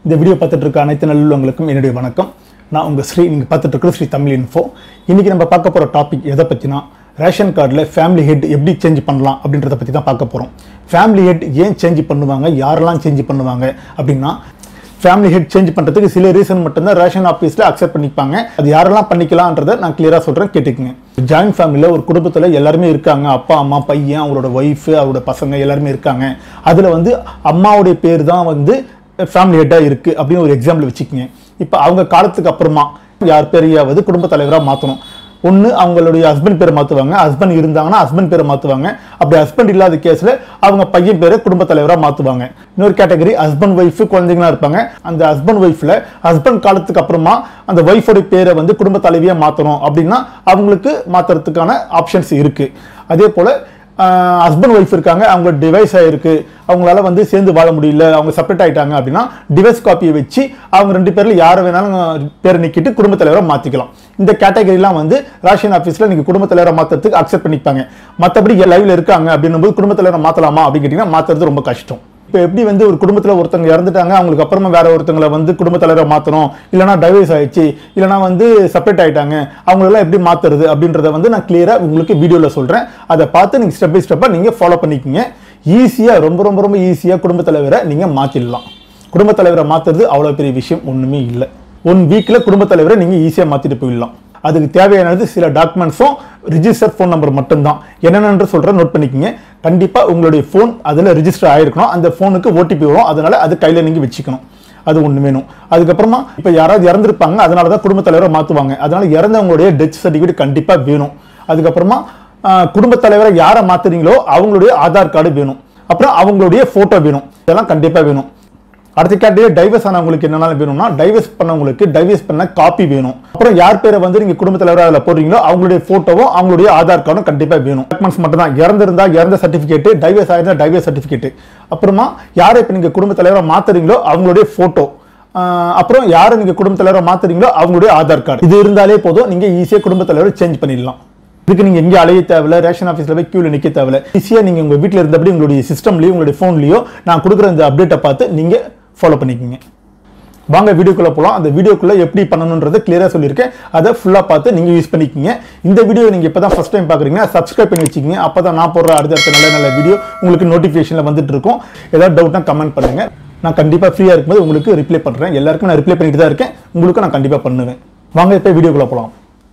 இந்த வீடியோ பார்த்துட்டு இருக்க அனைத்து நல்லுள்ளவங்களுக்கும் என்னுடைய வணக்கம் நான் உங்கள் ஸ்ரீ நீங்கள் பார்த்துட்டு இருக்கிற ஸ்ரீ தமிழ் இன்ஃபோ இன்றைக்கி நம்ம பார்க்க போகிற டாபிக் எதை பற்றினா ரேஷன் கார்டில் ஃபேமிலி ஹெட் எப்படி சேஞ்ச் பண்ணலாம் அப்படின்றத பற்றி தான் பார்க்க போகிறோம் ஃபேமிலி ஹெட் ஏன் சேஞ்ச் பண்ணுவாங்க யாரெல்லாம் சேஞ்ச் பண்ணுவாங்க அப்படின்னா ஃபேமிலி ஹெட் சேஞ்ச் பண்ணுறதுக்கு சில ரீசன் மட்டும்தான் ரேஷன் ஆஃபீஸில் அக்செப்ட் பண்ணிப்பாங்க அது யாரெல்லாம் பண்ணிக்கலாம்ன்றதை நான் கிளியராக சொல்கிறேன் கேட்டுக்குங்க ஜாயின்ட் ஃபேமிலியில் ஒரு குடும்பத்தில் எல்லாருமே இருக்காங்க அப்பா அம்மா பையன் அவரோட ஒய்ஃபு அவரோட பசங்க எல்லாருமே இருக்காங்க அதில் வந்து அம்மாவுடைய பேர் தான் வந்து ஃபேமிலி ஹெட்டாக இருக்குது அப்படின்னு ஒரு எக்ஸாம்பிள் வச்சுக்கோங்க இப்போ அவங்க காலத்துக்கு அப்புறமா யார் பேரையாவது குடும்ப தலைவராக மாற்றணும் ஒன்று அவங்களுடைய ஹஸ்பண்ட் பேரை மாற்றுவாங்க ஹஸ்பண்ட் இருந்தாங்கன்னா ஹஸ்பண்ட் பேரை மாற்றுவாங்க அப்படி ஹஸ்பண்ட் இல்லாத கேஸில் அவங்க பையன் பேரை குடும்ப தலைவராக மாற்றுவாங்க இன்னொரு கேட்டகரி ஹஸ்பண்ட் ஒய்ஃபு குழந்தைங்களா இருப்பாங்க அந்த ஹஸ்பண்ட் ஒய்ஃபில் ஹஸ்பண்ட் காலத்துக்கு அப்புறமா அந்த ஒய்ஃபோட பேரை வந்து குடும்ப தலைவியாக மாற்றணும் அப்படின்னா அவங்களுக்கு மாற்றுறதுக்கான ஆப்ஷன்ஸ் இருக்குது அதே போல் ஹஸ்பண்ட் ஒய்ஃப் இருக்காங்க அவங்க டிவைஸ் ஆயிருக்கு அவங்களால வந்து சேர்ந்து வாழ முடியல அவங்க செப்பரேட் ஆயிட்டாங்க அப்படின்னா டிவைஸ் காப்பியை வச்சு அவங்க ரெண்டு பேர்ல யாரை வேணாலும் பேரை நீக்கிட்டு குடும்ப தலைவரை மாத்திக்கலாம் இந்த கேட்டகரிலாம் வந்து ரேஷன் ஆஃபீஸில் நீங்கள் குடும்ப தலைவரை மாற்றுறதுக்கு அக்செப்ட் பண்ணிப்பாங்க மற்றபடி லைவ்ல இருக்காங்க அப்படின்னும் போது குடும்ப தலைவரை மாற்றலாமா அப்படின்னு கேட்டிங்கன்னா மாற்றுறது ரொம்ப கஷ்டம் இப்போ எப்படி வந்து ஒரு குடும்பத்தில் ஒருத்தங்க இறந்துட்டாங்க அவங்களுக்கு அப்புறமா வேற ஒருத்தங்களை வந்து குடும்ப தலைவரை மாற்றணும் இல்லைனா டைவர்ஸ் ஆயிடுச்சு இல்லைனா வந்து செப்பரேட் ஆயிட்டாங்க அவங்களெல்லாம் எப்படி மாற்றுறது அப்படின்றத வந்து நான் கிளியராக உங்களுக்கு வீடியோவில் சொல்கிறேன் அதை பார்த்து நீங்கள் ஸ்டெப் பை ஸ்டெப்பாக நீங்கள் ஃபாலோ பண்ணிக்கிங்க ஈஸியாக ரொம்ப ரொம்ப ரொம்ப ஈஸியாக குடும்ப தலைவரை நீங்கள் மாற்றிடலாம் குடும்ப தலைவரை மாற்றுறது அவ்வளோ பெரிய விஷயம் ஒன்றுமே இல்லை ஒன் வீக்கில் குடும்ப தலைவரை நீங்கள் ஈஸியாக மாற்றிட்டு போயிடலாம் அதுக்கு தேவையானது சில டாக்குமெண்ட்ஸும் ரிஜிஸ்டர் ஃபோன் நம்பர் மட்டும்தான் என்னென்னு சொல்கிறேன் நோட் பண்ணிக்கோங்க கண்டிப்பாக உங்களுடைய ஃபோன் அதில் ரிஜிஸ்டர் ஆகிருக்கணும் அந்த ஃபோனுக்கு ஓடிபி வரும் அதனால் அது கையில் நீங்கள் வச்சுக்கணும் அது ஒன்று வேணும் அதுக்கப்புறமா இப்போ யாராவது இறந்துருப்பாங்க அதனால தான் குடும்ப தலைவரை மாற்றுவாங்க அதனால் இறந்தவங்களுடைய டெத் சர்டிஃபிகேட் கண்டிப்பாக வேணும் அதுக்கப்புறமா குடும்ப தலைவரை யாரை மாற்றுறீங்களோ அவங்களுடைய ஆதார் கார்டு வேணும் அப்புறம் அவங்களுடைய ஃபோட்டோ வேணும் இதெல்லாம் கண்டிப்பாக வேணும் அடுத்த கேட்டே டைவர்ஸ் ஆனவங்களுக்கு என்னென்ன வேணும்னா டைவர்ஸ் பண்ணவங்களுக்கு டைவர்ஸ் பண்ண காப்பி வேணும் அப்புறம் யார் பேரை வந்து நீங்க குடும்ப தலைவராக அதில் போடுறீங்களோ அவங்களுடைய போட்டோவும் அவங்களுடைய ஆதார் கார்டும் கண்டிப்பா வேணும் டாக்குமெண்ட்ஸ் மட்டும் தான் இறந்திருந்தா இறந்த சர்டிபிகேட் டைவர்ஸ் ஆயிருந்தா டைவர்ஸ் சர்டிபிகேட் அப்புறமா யாரை இப்போ நீங்க குடும்ப தலைவராக மாத்துறீங்களோ அவங்களுடைய போட்டோ அப்புறம் யாரை நீங்க குடும்ப தலைவராக மாத்துறீங்களோ அவங்களுடைய ஆதார் கார்டு இது இருந்தாலே போதும் நீங்க ஈஸியாக குடும்ப தலைவரை சேஞ்ச் பண்ணிடலாம் இதுக்கு நீங்க எங்கே அலைய தேவையில்ல ரேஷன் ஆஃபீஸில் போய் கியூவில் நிற்க தேவையில்ல ஈஸியாக நீங்க உங்க வீட்டில் இருந்தபடி உங்களுடைய சிஸ்டம்லயோ உங்களுடைய ஃபோன்லயோ நான் கொடுக்குற இந்த அப்டேட்டை பார்த்து நீங்க ஃபாலோ பண்ணிக்கோங்க வாங்க வீடியோக்குள்ளே போகலாம் அந்த வீடியோக்குள்ளே எப்படி பண்ணணுன்றதை கிளியராக சொல்லியிருக்கேன் அதை ஃபுல்லாக பார்த்து நீங்கள் யூஸ் பண்ணிக்கோங்க இந்த வீடியோ நீங்கள் இப்போ தான் ஃபஸ்ட் டைம் பார்க்குறீங்கன்னா சப்ஸ்கிரைப் பண்ணி வச்சுக்கோங்க அப்போ தான் நான் போடுற அடுத்தடுத்த நல்ல நல்ல வீடியோ உங்களுக்கு நோட்டிஃபிகேஷனில் வந்துட்டு இருக்கும் ஏதாவது டவுட்னா கமெண்ட் பண்ணுங்கள் நான் கண்டிப்பாக ஃப்ரீயாக இருக்கும்போது உங்களுக்கு ரிப்ளை பண்ணுறேன் எல்லாருக்கும் நான் ரிப்ளை பண்ணிட்டு தான் இருக்கேன் உங்களுக்கு நான் கண்டிப்பாக பண்ணுவேன் வாங்க இப்போ வீடியோக்குள்ளே போகலாம்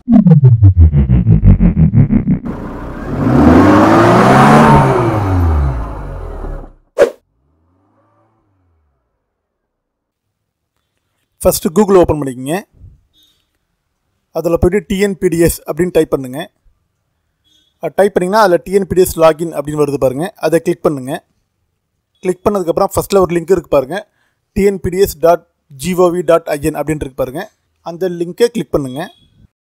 ஃபஸ்ட்டு கூகுள் ஓப்பன் பண்ணிக்கோங்க அதில் போய்ட்டு டிஎன்பிடிஎஸ் அப்படின்னு டைப் பண்ணுங்கள் அது டைப் பண்ணிங்கன்னா அதில் டிஎன்பிடிஎஸ் லாகின் அப்படின்னு வருது பாருங்கள் அதை கிளிக் பண்ணுங்கள் கிளிக் பண்ணதுக்கப்புறம் ஃபஸ்ட்டில் ஒரு லிங்க் இருக்குது பாருங்கள் TNPDS dot GOV dot IN அப்படின்னு இருக்கு பாருங்கள் அந்த லிங்க்கை கிளிக் பண்ணுங்கள்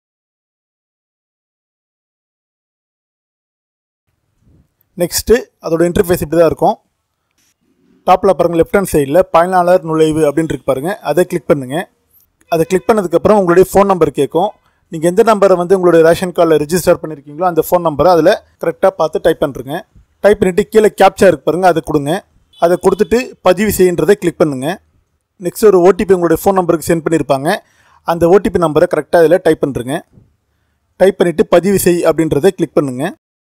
நெக்ஸ்ட்டு அதோட இன்டர்ஃபேஸ் இப்படி தான் இருக்கும் டாப்பில் பாருங்கள் லெஃப்ட் ஹேண்ட் சைடில் பயனாளர் நுழைவு அப்படின்னு இருக்கு பாருங்கள் அதை கிளிக் பண்ணுங்கள் அதை கிளிக் பண்ணதுக்கப்புறம் உங்களுடைய ஃபோன் நம்பர் கேட்கும் நீங்கள் எந்த நம்பரை வந்து உங்களுடைய ரேஷன் கார்டில் ரிஜிஸ்டர் பண்ணியிருக்கீங்களோ அந்த ஃபோன் நம்பரை அதில் கரெக்டாக பார்த்து டைப் பண்ணுறங்க டைப் பண்ணிவிட்டு கீழே கேப்சா இருக்கு பாருங்கள் அதை கொடுங்க அதை கொடுத்துட்டு பதிவு செய்யுன்றதை கிளிக் பண்ணுங்கள் நெக்ஸ்ட் ஒரு ஓடிபி உங்களுடைய ஃபோன் நம்பருக்கு சென்ட் பண்ணியிருப்பாங்க அந்த ஓடிபி நம்பரை கரெக்டாக அதில் டைப் பண்ணுறங்க டைப் பண்ணிவிட்டு பதிவு செய் அப்படின்றத கிளிக் பண்ணுங்கள்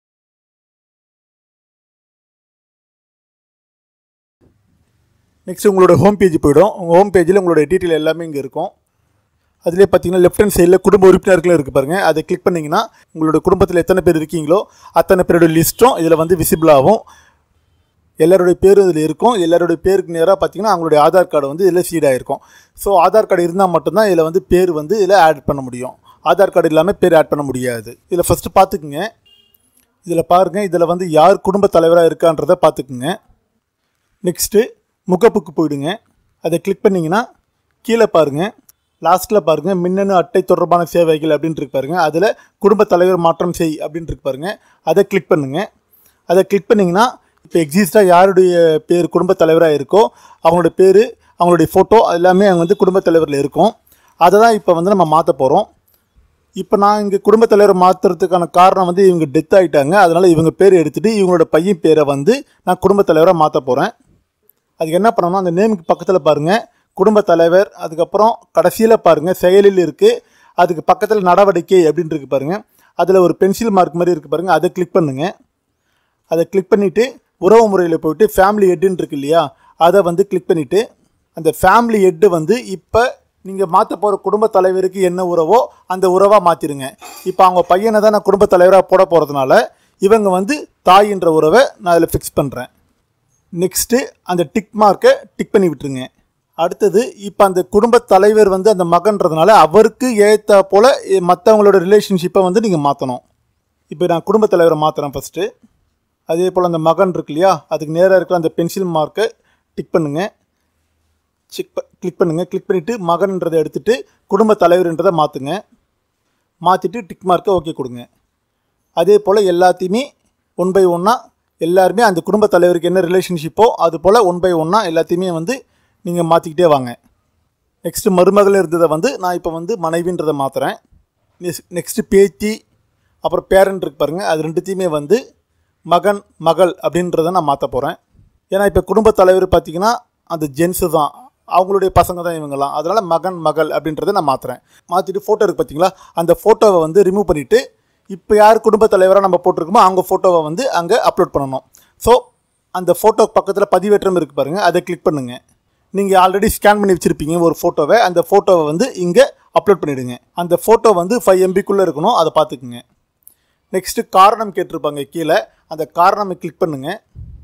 நெக்ஸ்ட் உங்களோட ஹோம் பேஜ் போயிடும் உங்கள் ஹோம் பேஜில் உங்களோட டீட்டெயில் எல்லாமே இங்கே இருக்கும் அதிலே பார்த்தீங்கன்னா லெஃப்ட் ஹேண்ட் சைடில் குடும்ப உறுப்பினர்கள் இருக்குது பாருங்கள் அதை கிளிக் பண்ணிங்கன்னா உங்களோட குடும்பத்தில் எத்தனை பேர் இருக்கீங்களோ அத்தனை பேரோட லிஸ்ட்டும் இதில் வந்து விசிபிள் ஆகும் எல்லாருடைய பேரும் இதில் இருக்கும் எல்லாருடைய பேருக்கு நேராக பார்த்தீங்கன்னா அவங்களுடைய ஆதார் கார்டு வந்து இதில் சீடாக இருக்கும் ஸோ ஆதார் கார்டு இருந்தால் மட்டும்தான் இதில் வந்து பேர் வந்து இதில் ஆட் பண்ண முடியும் ஆதார் கார்டு இல்லாமல் பேர் ஆட் பண்ண முடியாது இதில் ஃபஸ்ட்டு பார்த்துக்குங்க இதில் பாருங்கள் இதில் வந்து யார் குடும்ப தலைவராக இருக்கான்றதை பார்த்துக்குங்க நெக்ஸ்ட்டு முகப்புக்கு போயிடுங்க அதை கிளிக் பண்ணிங்கன்னா கீழே பாருங்கள் லாஸ்ட்டில் பாருங்கள் மின்னணு அட்டை தொடர்பான சேவைகள் அப்படின்ட்டு இருக்கு பாருங்கள் அதில் குடும்ப தலைவர் மாற்றம் செய் அப்படின்ட்டு இருக்கு பாருங்கள் அதை கிளிக் பண்ணுங்கள் அதை கிளிக் பண்ணிங்கன்னா இப்போ எக்ஸிஸ்டாக யாருடைய பேர் குடும்ப தலைவராக இருக்கோ அவங்களோட பேர் அவங்களுடைய ஃபோட்டோ எல்லாமே அங்கே வந்து குடும்ப தலைவரில் இருக்கும் அதை தான் இப்போ வந்து நம்ம மாற்ற போகிறோம் இப்போ நான் இங்கே குடும்ப தலைவர் மாற்றுறதுக்கான காரணம் வந்து இவங்க டெத் ஆகிட்டாங்க அதனால் இவங்க பேர் எடுத்துகிட்டு இவங்களோட பையன் பேரை வந்து நான் குடும்ப தலைவராக மாற்ற போகிறேன் அதுக்கு என்ன பண்ணணும்னா அந்த நேமுக்கு பக்கத்தில் பாருங்கள் குடும்ப தலைவர் அதுக்கப்புறம் கடைசியில் பாருங்கள் செயலில் இருக்குது அதுக்கு பக்கத்தில் நடவடிக்கை அப்படின்னு இருக்கு பாருங்கள் அதில் ஒரு பென்சில் மார்க் மாதிரி இருக்குது பாருங்கள் அதை கிளிக் பண்ணுங்கள் அதை கிளிக் பண்ணிவிட்டு உறவு முறையில் போயிட்டு ஃபேமிலி ஹெட்டுன்னு இருக்கு இல்லையா அதை வந்து கிளிக் பண்ணிவிட்டு அந்த ஃபேமிலி ஹெட்டு வந்து இப்போ நீங்கள் மாற்ற போகிற குடும்ப தலைவருக்கு என்ன உறவோ அந்த உறவாக மாற்றிடுங்க இப்போ அவங்க பையனை தான் நான் குடும்ப தலைவராக போட போகிறதுனால இவங்க வந்து தாயின்ற உறவை நான் அதில் ஃபிக்ஸ் பண்ணுறேன் நெக்ஸ்ட்டு அந்த டிக் மார்க்கை டிக் பண்ணி விட்டுருங்க அடுத்தது இப்போ அந்த குடும்ப தலைவர் வந்து அந்த மகன்றதுனால அவருக்கு ஏற்ற போல் மற்றவங்களோட ரிலேஷன்ஷிப்பை வந்து நீங்கள் மாற்றணும் இப்போ நான் குடும்ப தலைவரை மாற்றுறேன் ஃபஸ்ட்டு அதே போல் அந்த மகன் இருக்கு இல்லையா அதுக்கு நேராக இருக்கிற அந்த பென்சில் மார்க்கை டிக் பண்ணுங்கள் செக் கிளிக் பண்ணுங்கள் கிளிக் பண்ணிவிட்டு மகன்ன்றதை எடுத்துகிட்டு குடும்ப தலைவர்ன்றதை மாற்றுங்க மாற்றிட்டு டிக் மார்க்கை ஓகே கொடுங்க அதே போல் எல்லாத்தையுமே ஒன் பை ஒன்னாக எல்லாருமே அந்த குடும்ப தலைவருக்கு என்ன ரிலேஷன்ஷிப்போ அது போல் ஒன் பை ஒன்னாக எல்லாத்தையுமே வந்து நீங்கள் மாற்றிக்கிட்டே வாங்க நெக்ஸ்ட்டு மருமகள் இருந்ததை வந்து நான் இப்போ வந்து மனைவின்றதை மாற்றுறேன் நெக்ஸ்ட்டு பேத்தி அப்புறம் பேரண்ட் இருக்கு பாருங்கள் அது ரெண்டுத்தையுமே வந்து மகன் மகள் அப்படின்றத நான் மாற்ற போகிறேன் ஏன்னா இப்போ குடும்ப தலைவர் பார்த்தீங்கன்னா அந்த ஜென்ஸு தான் அவங்களுடைய பசங்க தான் இவங்கெல்லாம் அதனால் மகன் மகள் அப்படின்றத நான் மாற்றுறேன் மாற்றிட்டு ஃபோட்டோ இருக்குது பார்த்தீங்களா அந்த ஃபோட்டோவை வந்து ரிமூவ் பண்ணிவிட்டு இப்போ யார் குடும்ப தலைவராக நம்ம போட்டிருக்கோமோ அவங்க ஃபோட்டோவை வந்து அங்கே அப்லோட் பண்ணணும் ஸோ அந்த ஃபோட்டோ பக்கத்தில் பதிவேற்றம் இருக்குது பாருங்கள் அதை கிளிக் பண்ணுங்கள் நீங்கள் ஆல்ரெடி ஸ்கேன் பண்ணி வச்சுருப்பீங்க ஒரு ஃபோட்டோவை அந்த ஃபோட்டோவை வந்து இங்கே அப்லோட் பண்ணிவிடுங்க அந்த ஃபோட்டோ வந்து ஃபைவ் எம்பிக்குள்ளே இருக்கணும் அதை பார்த்துக்குங்க நெக்ஸ்ட்டு காரணம் கேட்டிருப்பாங்க கீழே அந்த காரணமை கிளிக் பண்ணுங்கள்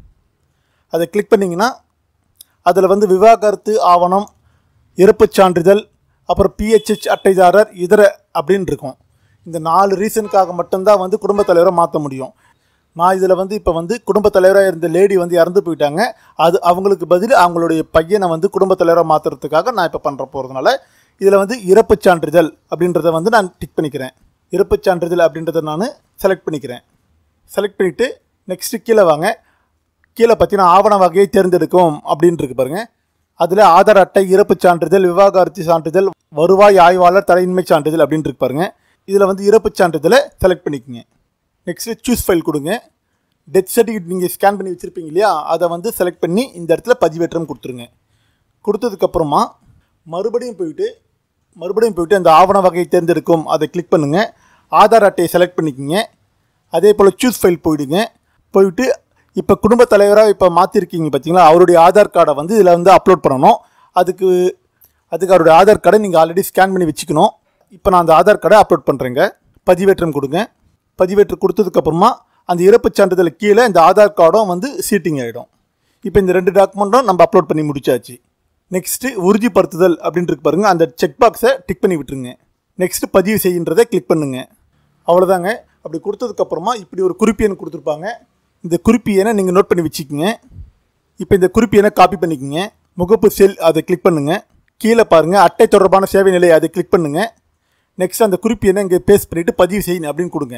அதை கிளிக் பண்ணிங்கன்னா அதில் வந்து விவாகரத்து ஆவணம் இறப்புச் சான்றிதழ் அப்புறம் பிஹெச்ஹெச் அட்டைதாரர் இதர அப்படின்னு இருக்கும் இந்த நாலு ரீசனுக்காக மட்டும்தான் வந்து குடும்பத் தலைவரை மாற்ற முடியும் நான் இதில் வந்து இப்போ வந்து குடும்பத் தலைவராக இருந்த லேடி வந்து இறந்து போயிட்டாங்க அது அவங்களுக்கு பதில் அவங்களுடைய பையனை வந்து குடும்பத் தலைவராக மாற்றுறதுக்காக நான் இப்போ பண்ணுற போகிறதுனால இதில் வந்து இறப்புச் சான்றிதழ் அப்படின்றத வந்து நான் டிக் பண்ணிக்கிறேன் இறப்புச் சான்றிதழ் அப்படின்றத நான் செலக்ட் பண்ணிக்கிறேன் செலக்ட் பண்ணிவிட்டு நெக்ஸ்ட்டு கீழே வாங்க கீழே பார்த்தீங்கன்னா ஆவண வகையை தேர்ந்தெடுக்கும் அப்படின்னு இருக்கு பாருங்க அதில் ஆதார் அட்டை இறப்புச் சான்றிதழ் விவாகரத்து சான்றிதழ் வருவாய் ஆய்வாளர் தலையின்மை சான்றிதழ் அப்படின்னு இருக்கு பாருங்க இதில் வந்து இறப்புச் சான்றிதழை செலக்ட் பண்ணிக்கோங்க நெக்ஸ்ட்டு சூஸ் ஃபைல் கொடுங்க டெத் சர்டிஃபிகேட் நீங்கள் ஸ்கேன் பண்ணி வச்சுருப்பீங்க இல்லையா அதை வந்து செலக்ட் பண்ணி இந்த இடத்துல பதிவேற்றம் கொடுத்துருங்க கொடுத்ததுக்கப்புறமா மறுபடியும் போயிட்டு மறுபடியும் போயிட்டு அந்த ஆவண வகையை தேர்ந்தெடுக்கும் அதை கிளிக் பண்ணுங்கள் ஆதார் அட்டையை செலக்ட் பண்ணிக்கோங்க அதே போல் சூஸ் ஃபைல் போயிடுங்க போயிட்டு இப்போ குடும்ப தலைவராக இப்போ மாற்றிருக்கீங்க பார்த்தீங்களா அவருடைய ஆதார் கார்டை வந்து இதில் வந்து அப்லோட் பண்ணணும் அதுக்கு அதுக்கு அவருடைய ஆதார் கார்டை நீங்கள் ஆல்ரெடி ஸ்கேன் பண்ணி வச்சுக்கணும் இப்போ நான் அந்த ஆதார் கார்டை அப்லோட் பண்ணுறேங்க பதிவேற்றம் கொடுங்க பதிவேற்றம் கொடுத்ததுக்கப்புறமா அந்த இறப்புச் சான்றிதழ் கீழே இந்த ஆதார் கார்டும் வந்து சீட்டிங் ஆகிடும் இப்போ இந்த ரெண்டு டாக்குமெண்ட்டும் நம்ம அப்லோட் பண்ணி முடிச்சாச்சு நெக்ஸ்ட்டு உறுதிப்படுத்துதல் அப்படின்னு இருக்கு பாருங்க அந்த செக் பாக்ஸை டிக் பண்ணி விட்டுருங்க நெக்ஸ்ட் பதிவு செய்கின்றதை கிளிக் பண்ணுங்க அவ்வளோதாங்க அப்படி கொடுத்ததுக்கப்புறமா இப்படி ஒரு குறிப்பு எண் கொடுத்துருப்பாங்க இந்த குறிப்பு எண்ணை நீங்கள் நோட் பண்ணி வச்சுக்கோங்க இப்போ இந்த குறிப்பு எண்ணை காப்பி பண்ணிக்கோங்க முகப்பு செல் அதை கிளிக் பண்ணுங்க கீழே பாருங்க அட்டை தொடர்பான சேவை நிலை அதை கிளிக் பண்ணுங்க நெக்ஸ்ட் அந்த குறிப்பு எண்ணை இங்கே பேஸ்ட் பண்ணிவிட்டு பதிவு செய்யணும் அப்படின்னு கொடுங்க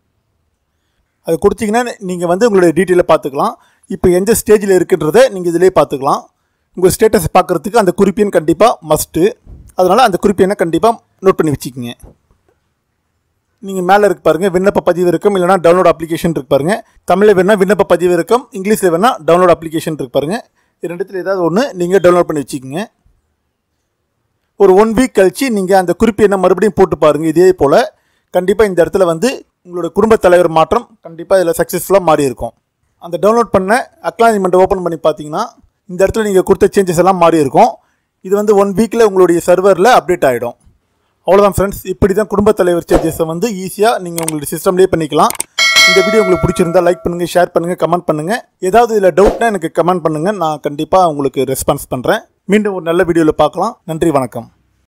அது கொடுத்தீங்கன்னா நீங்கள் வந்து உங்களுடைய டீட்டெயிலை பார்த்துக்கலாம் இப்போ எந்த ஸ்டேஜில் இருக்குன்றதை நீங்கள் இதிலே பார்த்துக்கலாம் உங்கள் ஸ்டேட்டஸ் பார்க்குறதுக்கு அந்த குறிப்பியன் கண்டிப்பாக மஸ்ட்டு அதனால் அந்த குறிப்பியனை கண்டிப்பாக நோட் பண்ணி வச்சுக்கோங்க நீங்கள் மேலே இருக்கு பாருங்க விண்ணப்ப பதிவிறக்கம் இல்லைனா டவுன்லோட் அப்ளிகேஷன் இருக்கு பாருங்க தமிழில் வேணால் விண்ணப்ப பதிவிறக்கம் இங்கிலீஷில் வேணால் டவுன்லோட் அப்ளிகேஷன் இருக்கு பாருங்க இது ரெண்டுத்தில் ஏதாவது ஒன்று நீங்கள் டவுன்லோட் பண்ணி வச்சுக்கோங்க ஒரு ஒன் வீக் கழிச்சு நீங்கள் அந்த குறிப்பு என்ன மறுபடியும் போட்டு பாருங்கள் இதே போல் கண்டிப்பாக இந்த இடத்துல வந்து உங்களோட குடும்பத் தலைவர் மாற்றம் கண்டிப்பாக இதில் சக்ஸஸ்ஃபுல்லாக மாறி இருக்கும் அந்த டவுன்லோட் பண்ண அக்னாலஜ்மெண்ட் ஓப்பன் பண்ணி பார்த்தீங்கன்னா இந்த இடத்துல நீங்கள் கொடுத்த சேஞ்சஸ் எல்லாம் மாறி இருக்கும் இது வந்து ஒன் வீக்கில் உங்களுடைய சர்வரில் அப்டேட் ஆகிடும் அவ்வளோதான் ஃப்ரெண்ட்ஸ் இப்படி தான் குடும்பத் தலைவர் சேஞ்சஸை வந்து ஈஸியாக நீங்கள் உங்களுடைய சிஸ்டம்லேயே பண்ணிக்கலாம் இந்த வீடியோ உங்களுக்கு பிடிச்சிருந்தா லைக் பண்ணுங்கள் ஷேர் பண்ணுங்கள் கமெண்ட் பண்ணுங்கள் ஏதாவது இதில் டவுட்னா எனக்கு கமெண்ட் பண்ணுங்கள் நான் கண்டிப்பாக உங்களுக்கு ரெஸ்பான்ஸ் பண்ணுறேன் மீண்டும் ஒரு நல்ல வீடியோவில் பார்க்கலாம் நன்றி வணக்கம்